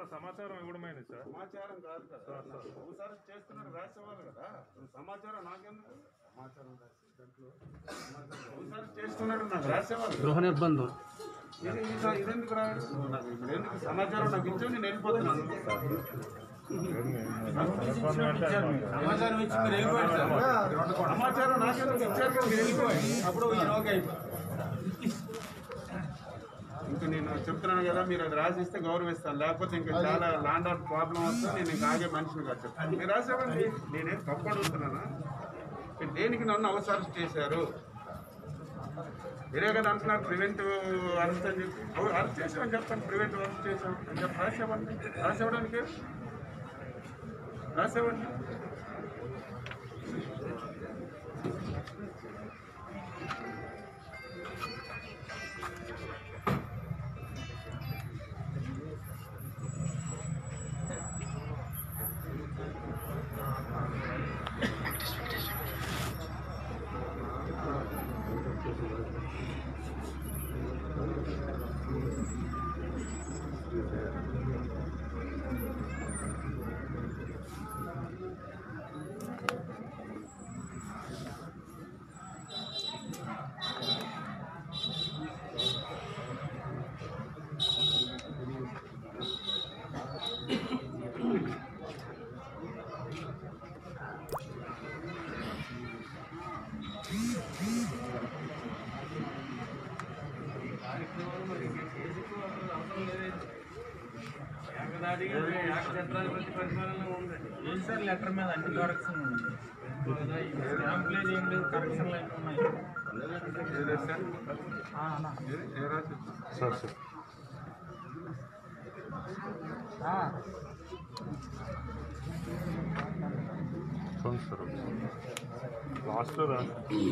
సమాచారం ఇవ్వడమైంది సార్ సమాచారం కాదు కదా ఒకసారి చేస్తున్నారు రాసేవాళ్ళు కదా సమాచారం నాకెందుకు సమాచారం రాసే దాంట్లో ఒకసారి చేస్తున్నాడు నాకు రాసేవాళ్ళు గృహ నిర్బంధం ఇది ఇది- ఇదెందుకు రాడు నాకు ఇప్పుడు ఎందుకు సమాచారం నాకు ఇచ్చి నేను వెళ్ళిపోతున్నాను సమాచారం ఇచ్చి మీరు వెళ్ళిపోయారు సార్ సమాచారం నాకెందుకు ఇచ్చారు కదా మీరు వెళ్ళిపోయి అప్పుడు ఈయన ఓకే అయిపోయింది ఇంకా నేను చెప్తున్నాను కదా మీరు అది రాసిస్తే గౌరవిస్తాను లేకపోతే ఇంకా చాలా లాండ్ ఆఫ్ ప్రాబ్లం వస్తే నేను ఇంకా ఆగే మనిషిని కాదు చెప్తాను మీరు రాసేవండి నేనేం తప్పు అడుగుతున్నానా మీరు దేనికి నన్ను అవసరం చేశారు మీరే కదా అంటున్నారు ప్రివెంటివ్ అరెస్ట్ అని చెప్పి అవు- అరెస్ట్ చేసామని చెప్తాను ప్రివెంటివ్ అరెస్ట్ చేసాం అని చెప్పి రాసేవండి రాసేవడానికి రాసేవండి ఏం సార్ లెటర్ మీద అన్ని కరెక్షన్ ఉంది స్టాంప్ లేదు ఏం లేదు కరెక్షన్ లైన్ ఉన్నాయి ఏ రాశారు? ఏ- ఏ రాశారు? సార్ సార్ చూడండి సార్ లాస్ట్లో రా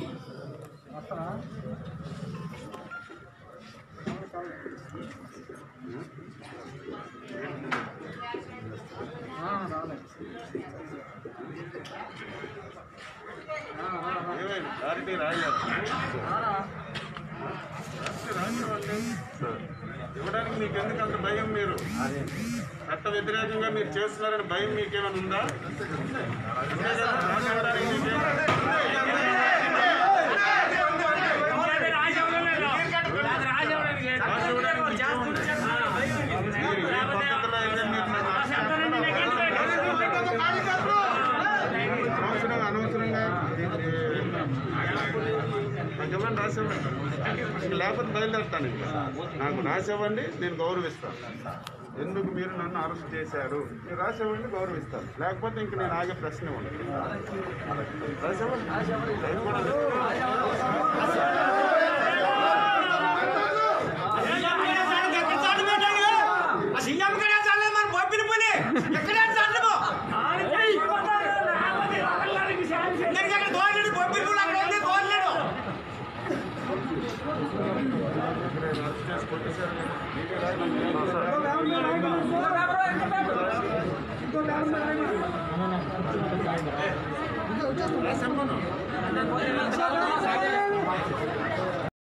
ఏమైంది? క్లారిటీ రాయలేదు సార్ ఇవ్వడానికి మీకు ఎందుకు అంత భయం మీరు చట్ట వ్యతిరేకంగా మీరు చేస్తున్నారని భయం మీకేమైనా ఉందా ఉందే కదా? రాసివ్వడానికి మీకేం- రాసివ్వడానికి మీరు ఏ పద్ధతిలో అయితే మీరు నన్ను అనవసరంగా అనవసరంగా నాకు ఇవ్వండి రాసివ్వండి ఇంక లేకపోతే బయలుదేరుతాను ఇంకా నాకు రాసివ్వండి నేను గౌరవిస్తాను ఎందుకు మీరు నన్ను అరెస్ట్ చేశారు మీరు రాసివ్వండి గౌరవిస్తాను లేకపోతే ఇంక నేను ఆగే ప్రశ్న ఉండదు రాసివ్వండి దయచేసి సీఎం కూడా చాలేదు మన బొబ్బిలి పులి ఎక్కడే చాలము అందరికీ అక్కడ గోల్డ్ బొబ్బిలి పులి అక్కడ ఉంది గోల్డ్ అరెస్ట్ చేసి కొట్టేశారు కదా. మీకే రాయమని రాసివ్వను